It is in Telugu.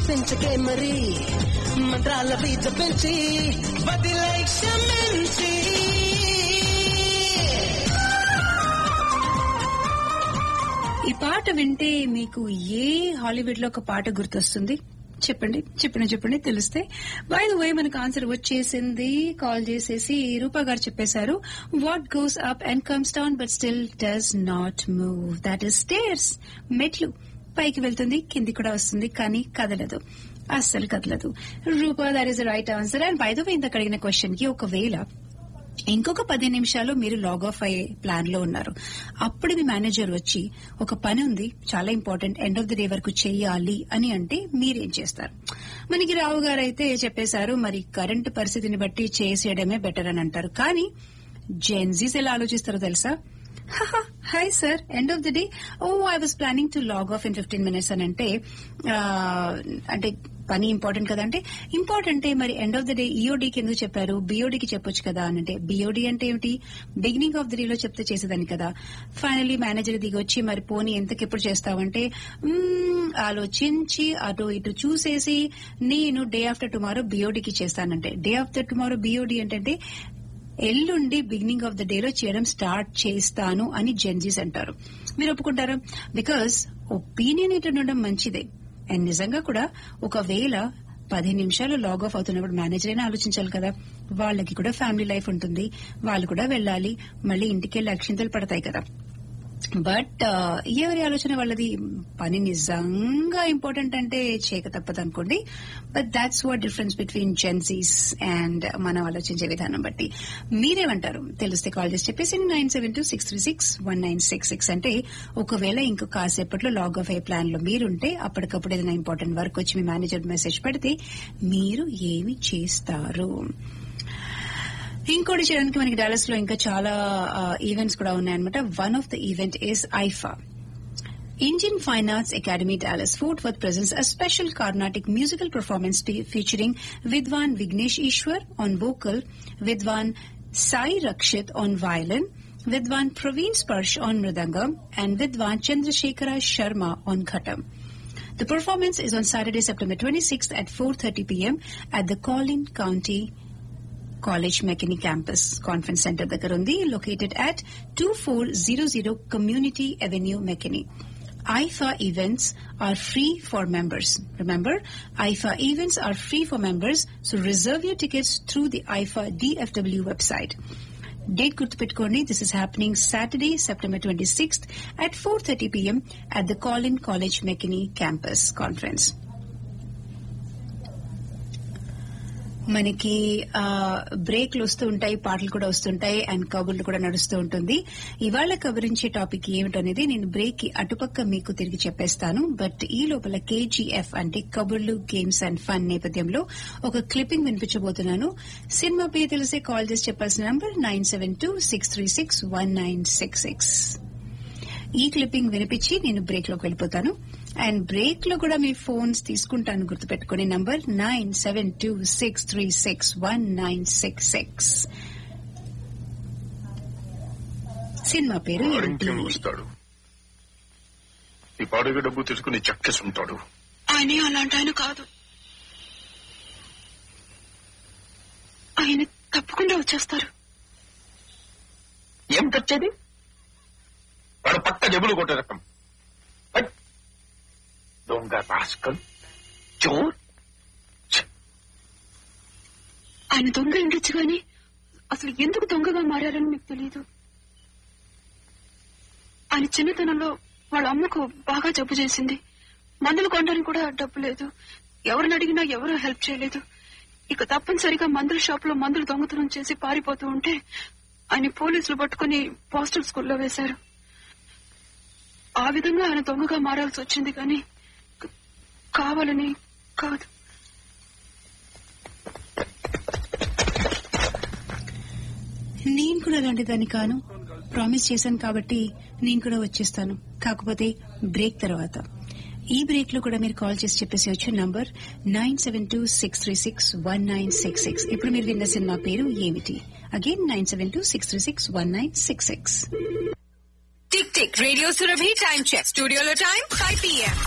పెంచకే మరి మంత్రాల బీజ పెంచి వదిలై క్షమించి ఈ పాట వింటే మీకు ఏ హాలీవుడ్ లో ఒక పాట గుర్తొస్తుంది చెప్పండి చెప్పండి చెప్పండి తెలిస్తే బై ద వే మనకు ఆన్సర్ వచ్చేసింది కాల్ చేసేసి రూపా గారు చెప్పేశారు what goes up and comes down but still does not move that is stairs మెట్లు పైకి వెళ్తుంది కింది కూడా వస్తుంది కానీ కదలదు అస్సలు కదలదు Roopa that is the right answer and by the way ఇంతకు అడిగిన క్వశ్చన్ కి ఒకవేళ ఇంకొక పది నిమిషాలు మీరు లాగ్ ఆఫ్ అయ్యే ప్లాన్ లో ఉన్నారు అప్పుడు మీ మేనేజర్ వచ్చి ఒక పని ఉంది చాలా important end of the day వరకు చెయ్యాలి అని అంటే మీరేం చేస్తారు మనకి రావు గారు అయితే చెప్పేశారు మరి కరెంటు పరిస్థితిని బట్టి చేసేయడమే బెటర్ అని అంటారు కానీ జెన్జీస్ ఎలా ఆలోచిస్తారో తెలుసా hi sir end of the day oh I was planning to log off in fifteen minutes అని అంటే ఆ, అంటే పని ఇంపార్టెంట్ కదా అంటే ఇంపార్టెంటే మరి ఎండ్ ఆఫ్ ద డే ఈఓడికి ఎందుకు చెప్పారు బీఓడికి చెప్పొచ్చు కదా అని అంటే బీఓడి అంటే ఏమిటి బిగినింగ్ ఆఫ్ ద డే లో చెప్తే చేసేదాన్ని కదా ఫైనలీ మేనేజర్ దిగి వచ్చి మరి పోనీ ఎంతకెప్పుడు చేస్తావంటే "మ్మ్, ఆలోచించి అటు ఇటు చూసేసి నేను డే ఆఫ్టర్ టుమారో బీఓడికి చేస్తానంటే డే ఆఫ్టర్ టుమారో బీఓడి ఏంటంటే ఎల్లుండి బిగినింగ్ ఆఫ్ ద డే లో చేయడం స్టార్ట్ చేస్తాను అని జెన్జీస్ అంటారు మీరు ఒప్పుకుంటారా బికాస్ ఒపీనియన్ ఇట్లా ఉండడం మంచిదే అండ్ నిజంగా కూడా ఒకవేళ పది నిమిషాలు లాగ్ ఆఫ్ అవుతున్నప్పుడు మేనేజర్ అయినా ఆలోచించాలి కదా వాళ్ళకి కూడా ఫ్యామిలీ లైఫ్ ఉంటుంది వాళ్ళు కూడా వెళ్ళాలి మళ్ళీ ఇంటికి వెళ్ళి అక్షింతలు పడతాయి కదా బట్ ఎవరి ఆలోచన వాళ్ళది పని నిజంగా ఇంపార్టెంట్ అంటే చేయక తప్పదు అనుకోండి but that's what difference between Gen Zs అండ్ మనం ఆలోచించే విధానం బట్టి మీరేమంటారు తెలిస్తే కాల్ చేసి చెప్పేసి nine seven two six three six one nine six six అంటే ఒకవేళ ఇంకో కాసేపట్లో లాగ్ ఆఫ్ అయ్యే ప్లాన్ లో మీరుంటే అప్పటికప్పుడు ఏదైనా ఇంపార్టెంట్ వర్క్ వచ్చి మీ మేనేజర్ మెసేజ్ పెడితే మీరు ఏమి చేస్తారు ఇంకోటి చేయడానికి మనకి డాలస్ లో ఇంకా చాలా ఈవెంట్స్ కూడా ఉన్నాయన్నమాట one of the event is IFA Indian Fine Arts Academy Dallas Fort Worth presents a special Carnatic musical performance fe- featuring Vidwan Vignesh Ishwar on vocal, Vidwan Sai Rakshit on violin, Vidwan Praveen Sparsh on mridangam, and Vidwan Chandrasekhara Sharma on khatam. The performance is on Saturday, September 26th at 4.30 p.m. at the Collin County College McKinney Campus Conference Center దగ్గర ఉంది located at 2400 Community Avenue McKinney. IFA events are free for members. Remember, IFA events are free for members, so reserve your tickets through the IFA DFW website. Date గుర్తుపెట్టుకోండి this is happening Saturday, September 26th at 4.30 p.m. at the Collin College McKinney Campus Conference. మనకి ఆ, బ్రేక్లు వస్తూ ఉంటాయి పాటలు కూడా వస్తుంటాయి అండ్ కబుర్లు కూడా నడుస్తూ ఉంటుంది ఇవాళ కబురించే టాపిక్ ఏమిటనేది నేను బ్రేక్ కి అటుపక్క మీకు తిరిగి చెప్పేస్తాను బట్ ఈ లోపల కేజీఎఫ్ అంటే కబుర్లు గేమ్స్ అండ్ ఫన్ నేపథ్యంలో ఒక క్లిప్పింగ్ వినిపించబోతున్నాను సినిమా పేరు తెలిసే కాల్ చేసి చెప్పాల్సిన number nine seven two six three six one nine six six ఈ క్లిప్పింగ్ వినిపించి నేను బ్రేక్ లోకి వెళ్ళిపోతాను అండ్ బ్రేక్ లో కూడా మీ ఫోన్స్ తీసుకుంటాను గుర్తుపెట్టుకునే number nine seven two six three six one nine six six cinema పేరు ఏంటి ఇంకేం వస్తాడు ఈ పాడుగ డబ్బు తీసుకుని చెక్కేసి ఉంటాడు ఆయన అలాంటి ఆయన కాదు ఆయన తప్పకుండా వచ్చేస్తారు ఏం తెచ్చేది వాడు పక్క జబులు కొట్టే రకం హట్. దొంగ రాస్కల్ చోర్ ఆయన దొంగ ఉండొచ్చు గాని అసలు ఎందుకు దొంగగా మారారని మీకు తెలియదు ఆయన చిన్నతనంలో వాళ్ళ అమ్మకు బాగా జబ్బు చేసింది మందులు కొనడానికి కూడా డబ్బు లేదు ఎవరిని అడిగినా ఎవరూ హెల్ప్ చేయలేదు ఇక తప్పనిసరిగా మందుల షాప్ లో మందులు దొంగతనం చేసి పారిపోతూ ఉంటే ఆయన పోలీసులు పట్టుకుని పోస్టల్ స్కూల్లో వేశారు ఆ విధంగా ఆయన దొంగగా మారాల్సి వచ్చింది కానీ క- కావాలని కాదు నేను కూడా అలాంటి దాన్ని కాను ప్రామిస్ చేశాను కాబట్టి నేను కూడా వచ్చేస్తాను కాకపోతే బ్రేక్ తర్వాత ఈ బ్రేక్ లో కూడా మీరు కాల్ చేసి చెప్పేసి వచ్చే number nine seven two six three six one nine six six ఇప్పుడు మీరు విన్న సినిమా పేరు ఏమిటి again nine seven two six three six one nine six six tick tick radio Surabhi time check స్టూడియోలో టైం ఫైవ్ పిఎం